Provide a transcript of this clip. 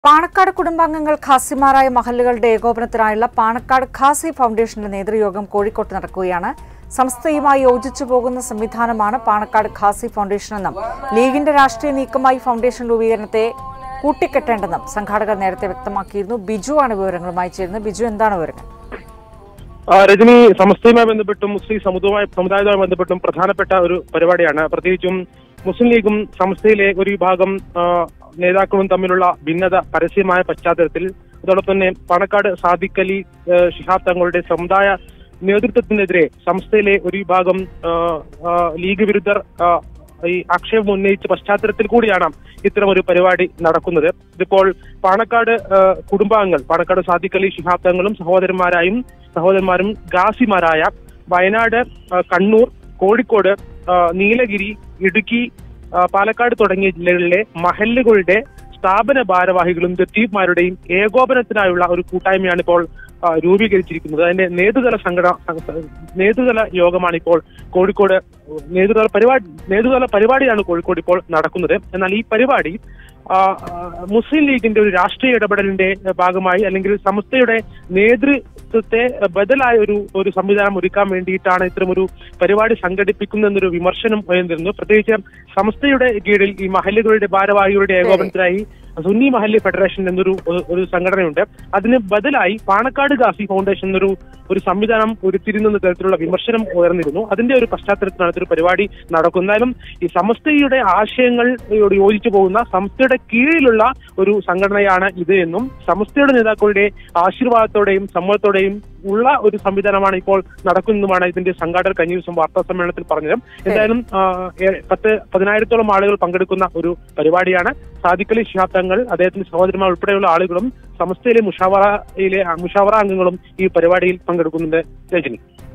പാണക്കാട് കുടുംബാംഗങ്ങൾ ഖാസിമാരായ മഹല്ലുകളുടെ ഏകോപനത്തിനായുള്ള പാണക്കാട് ഖാസി ഫൗണ്ടേഷന്റെ നേതൃയോഗം കോഴിക്കോട്ട് നടക്കുകയാണ് സംസ്ഥയുമായി യോജിച്ചു പോകുന്ന സംവിധാനമാണ് പാണക്കാട് ഖാസി ഫൗണ്ടേഷൻ എന്നും ലീഗിന്റെ രാഷ്ട്രീയ നീക്കമായി ഫൗണ്ടേഷൻ രൂപീകരണത്തെ കൂട്ടിക്കെട്ടേണ്ടെന്നും സംഘാടകർ നേരത്തെ വ്യക്തമാക്കിയിരുന്നു ബിജു ആണ് വിവരങ്ങളുമായി ചേരുന്നത് ബിജു എന്താണ് വിവരങ്ങൾ ആ, രജനി സമസ്തയുമായി ബന്ധപ്പെട്ടും മുസ്ലിം സമുദായ സമുദായവുമായി ബന്ധപ്പെട്ടും പ്രധാനപ്പെട്ട ഒരു പരിപാടിയാണ് പ്രത്യേകിച്ചും മുസ്ലിം ലീഗും സംസ്ഥയിലെ ഒരു വിഭാഗം ആ, നേതാക്കളും തമ്മിലുള്ള ഭിന്നത പരസ്യമായ പശ്ചാത്തലത്തിൽ അതോടൊപ്പം തന്നെ പാണക്കാട് സാദിഖ് അലി ആ, ശിഹാബ് തങ്ങളുടെ സമുദായ നേതൃത്വത്തിനെതിരെ സംസ്ഥയിലെ ഒരു വിഭാഗം ആ, ആ, ലീഗ് വിരുദ്ധർ ആ, ഈ ആക്ഷേപം ഉന്നയിച്ച പശ്ചാത്തലത്തിൽ കൂടിയാണ് ഇത്തരം ഒരു പരിപാടി നടക്കുന്നത് ഇതിപ്പോൾ പാണക്കാട് ആ, കുടുംബാംഗങ്ങൾ പാണക്കാട് സാദിഖ് അലി ശിഹാബ് തങ്ങളും സഹോദരന്മാരായും സഹോദരന്മാരും ഗാസിമാരായ വയനാട് ആ, കണ്ണൂർ കോഴിക്കോട് ആ, നീലഗിരി ഇടുക്കി ആ, പാലക്കാട് തുടങ്ങിയ ജില്ലകളിലെ മഹല്ലുകളുടെ സ്ഥാപന ഭാരവാഹികളും ദത്തീപ്മാരുടെയും ഏകോപനത്തിനായുള്ള ഒരു കൂട്ടായ്മയാണ് ഇപ്പോൾ ആ, രൂപീകരിച്ചിരിക്കുന്നത് അതിന്റെ നേതൃതല സംഘടന സംഘ- നേതൃതല യോഗമാണ് ഇപ്പോൾ കോഴിക്കോട് നേതൃതല പരിപാടി നേതൃതല പരിപാടിയാണ് കോഴിക്കോട് ഇപ്പോൾ നടക്കുന്നത് എന്നാൽ ഈ പരിപാടി ആ, ആ, മുസ്ലിം ലീഗിന്റെ ഒരു രാഷ്ട്രീയ ഇടപെടലിന്റെ ഭാഗമായി അല്ലെങ്കിൽ സംസ്ഥയുടെ നേതൃത്വത്തെ ബദലായ ഒരു ഒരു സംവിധാനം ഒരുക്കാൻ വേണ്ടിയിട്ടാണ് ഇത്തരം ഒരു പരിപാടി സംഘടിപ്പിക്കുന്നതെന്നൊരു വിമർശനം ഉയർന്നിരുന്നു പ്രത്യേകിച്ച് സംസ്ഥയുടെ കീഴിൽ ഈ മഹല്ലുകളുടെ ഭാരവാഹികളുടെ ഏകോപനത്തിനായി സുന്നി മഹല്ല് ഫെഡറേഷൻ എന്നൊരു ഒരു- ഒരു സംഘടനയുണ്ട് അതിന് ബദലായി പാണക്കാട് ഗാസി ഫൗണ്ടേഷൻ എന്നൊരു ഒരു സംവിധാനം ഉരുത്തിരിയുന്ന തരത്തിലുള്ള വിമർശനം ഉയർന്നിരുന്നു അതിന്റെ ഒരു പശ്ചാത്തലത്തിലാണ് ഇതൊരു പരിപാടി നടക്കുന്നത് എന്തായാലും ഈ സമസ്തയുടെ ആശയങ്ങളോട് യോജിച്ചു പോകുന്ന സംസ്ഥയുടെ കീഴിലുള്ള ഒരു സംഘടനയാണ് ഇത് എന്നും സമസ്തയുടെ നേതാക്കളുടെ ആശീർവാദത്തോടെയും സമ്മതത്തോടെയും ഉള്ള ഒരു സംവിധാനമാണ് ഇപ്പോൾ നടക്കുന്നതുമാണ് ഇതിന്റെ സംഘാടകർ കഴിഞ്ഞ ദിവസം വാർത്താ സമ്മേളനത്തിൽ പറഞ്ഞത് എന്തായാലും ആ, ഏ- പത്ത് പതിനായിരത്തോളം ആളുകൾ പങ്കെടുക്കുന്ന ഒരു പരിപാടിയാണ് സാദിഖ് അലി ശിഹാബ് തങ്ങൾ അദ്ദേഹത്തിന്റെ സഹോദരന്മാർ ഉൾപ്പെടെയുള്ള ആളുകളും സമസ്തയിലെ മുഷാവറയിലെ മുഷാവറ അംഗങ്ങളും ഈ പരിപാടിയിൽ പങ്കെടുക്കുന്നുണ്ട് രജനി